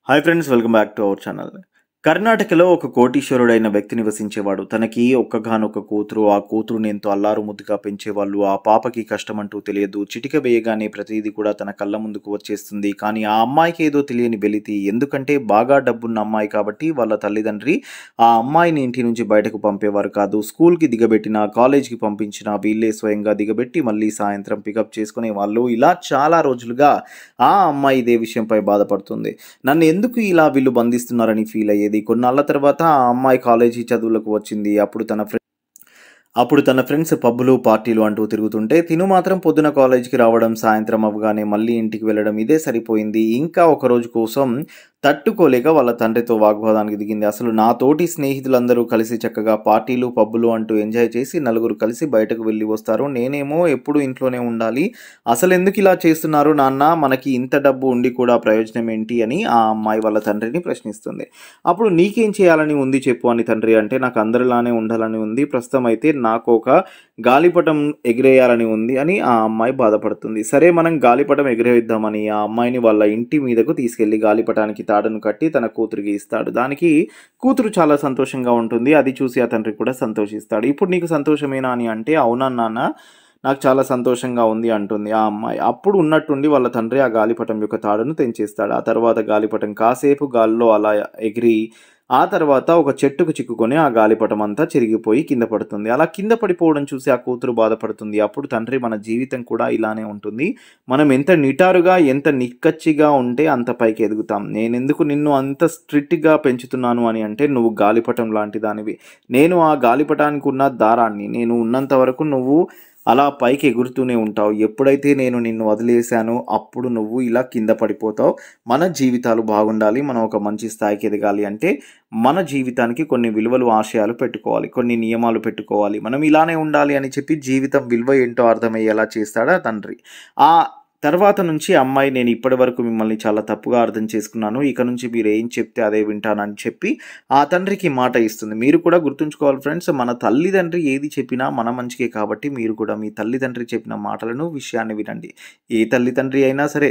hi friends welcome back to our channel కర్ణాటకలో ఒక కోటీశ్వరుడైన వ్యక్తి నివసించేవాడు తనకి ఒక్కగానొక్క కూతురు ఆ కూతురుని ఎంతో అల్లారు ముద్దుగా పెంచేవాళ్ళు ఆ పాపకి కష్టం అంటూ తెలియదు చిటిక వేయగానే ప్రతిదీ కూడా తన కళ్ళ ముందుకు వచ్చేస్తుంది కానీ ఆ అమ్మాయికి ఏదో తెలియని వెలితి ఎందుకంటే బాగా డబ్బున్న అమ్మాయి కాబట్టి వాళ్ళ తల్లిదండ్రి ఆ అమ్మాయిని ఇంటి నుంచి బయటకు పంపేవారు కాదు స్కూల్కి దిగబెట్టిన కాలేజ్కి పంపించిన వీళ్ళే స్వయంగా దిగబెట్టి మళ్ళీ సాయంత్రం పికప్ చేసుకునే వాళ్ళు ఇలా చాలా రోజులుగా ఆ అమ్మాయి ఇదే విషయంపై బాధపడుతుంది నన్ను ఎందుకు ఇలా వీళ్ళు బంధిస్తున్నారని ఫీల్ అయ్యేది కొన్నాళ్ళ తర్వాత ఆ అమ్మాయి కాలేజీ చదువులకు వచ్చింది అప్పుడు తన ఫ్రెండ్ అప్పుడు తన ఫ్రెండ్స్ పబ్బులు పార్టీలు అంటూ తిరుగుతుంటే తిను మాత్రం పొద్దున కాలేజీకి రావడం సాయంత్రం అవ్వగానే మళ్ళీ ఇంటికి వెళ్ళడం ఇదే సరిపోయింది ఇంకా ఒక రోజు కోసం తట్టుకోలేక వాళ్ళ తండ్రితో వాగ్వాదానికి దిగింది అసలు నా తోటి స్నేహితులందరూ కలిసి చక్కగా పార్టీలు పబ్బులు అంటూ ఎంజాయ్ చేసి నలుగురు కలిసి బయటకు వెళ్ళి వస్తారు నేనేమో ఎప్పుడు ఇంట్లోనే ఉండాలి అసలు ఎందుకు ఇలా చేస్తున్నారు నాన్న మనకి ఇంత డబ్బు ఉండి కూడా ప్రయోజనం ఏంటి అని ఆ అమ్మాయి వాళ్ళ తండ్రిని ప్రశ్నిస్తుంది అప్పుడు నీకేం చేయాలని ఉంది చెప్పు అని తండ్రి అంటే నాకు అందరిలానే ఉండాలని ఉంది ప్రస్తుతం అయితే నాకు ఒక గాలిపటం ఎగిరేయాలని ఉంది అని ఆ అమ్మాయి బాధపడుతుంది సరే మనం గాలిపటం ఎగిరేద్దామని ఆ అమ్మాయిని వాళ్ళ ఇంటి మీదకు తీసుకెళ్లి గాలిపటానికి తాడును కట్టి తన కూతురికి ఇస్తాడు దానికి కూతురు చాలా సంతోషంగా ఉంటుంది అది చూసి ఆ తండ్రి కూడా సంతోషిస్తాడు ఇప్పుడు నీకు సంతోషమేనా అని అంటే అవునా నాన్న నాకు చాలా సంతోషంగా ఉంది అంటుంది ఆ అమ్మాయి అప్పుడు ఉన్నట్టుండి వాళ్ళ తండ్రి ఆ గాలిపటం యొక్క తాడును తెంచేస్తాడు ఆ తర్వాత గాలిపటం కాసేపు గాల్లో అలా ఎగిరి ఆ తర్వాత ఒక చెట్టుకు చిక్కుకొని ఆ గాలిపటం అంతా చిరిగిపోయి కింద పడుతుంది అలా కింద పడిపోవడం చూసి ఆ కూతురు బాధపడుతుంది అప్పుడు తండ్రి మన జీవితం కూడా ఇలానే ఉంటుంది మనం ఎంత నిటారుగా ఎంత నిక్కచ్చిగా ఉంటే అంత పైకి ఎదుగుతాం నేను ఎందుకు నిన్ను అంత స్ట్రిక్ట్గా పెంచుతున్నాను అని అంటే నువ్వు గాలిపటం లాంటి దానివి నేను ఆ గాలిపటానికి ఉన్న దారాన్ని నేను ఉన్నంత వరకు నువ్వు అలా పైకి ఎగురుతూనే ఉంటావు ఎప్పుడైతే నేను నిన్ను వదిలేశానో అప్పుడు నువ్వు ఇలా కింద పడిపోతావు మన జీవితాలు బాగుండాలి మనం ఒక మంచి స్థాయికి ఎదగాలి అంటే మన జీవితానికి కొన్ని విలువలు ఆశయాలు పెట్టుకోవాలి కొన్ని నియమాలు పెట్టుకోవాలి మనం ఇలానే ఉండాలి అని చెప్పి జీవితం విలువ ఏంటో అర్థమయ్యేలా చేస్తాడా తండ్రి ఆ తర్వాత నుంచి అమ్మాయి నేను ఇప్పటి వరకు మిమ్మల్ని చాలా తప్పుగా అర్థం చేసుకున్నాను ఇక నుంచి మీరు ఏం చెప్తే అదే వింటానని చెప్పి ఆ తండ్రికి మాట ఇస్తుంది మీరు కూడా గుర్తుంచుకోవాలి ఫ్రెండ్స్ మన తల్లిదండ్రి ఏది చెప్పినా మన మంచికే కాబట్టి మీరు కూడా మీ తల్లిదండ్రి చెప్పిన మాటలను విషయాన్ని వినండి ఏ తల్లిదండ్రి అయినా సరే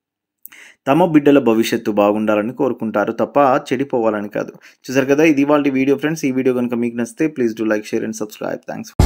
తమ బిడ్డల భవిష్యత్తు బాగుండాలని కోరుకుంటారు తప్ప చెడిపోవాలని కాదు చూసారు కదా ఇది వాళ్ళ వీడియో ఫ్రెండ్స్ ఈ వీడియో కనుక మీకు నచ్చితే please do like share and subscribe thanks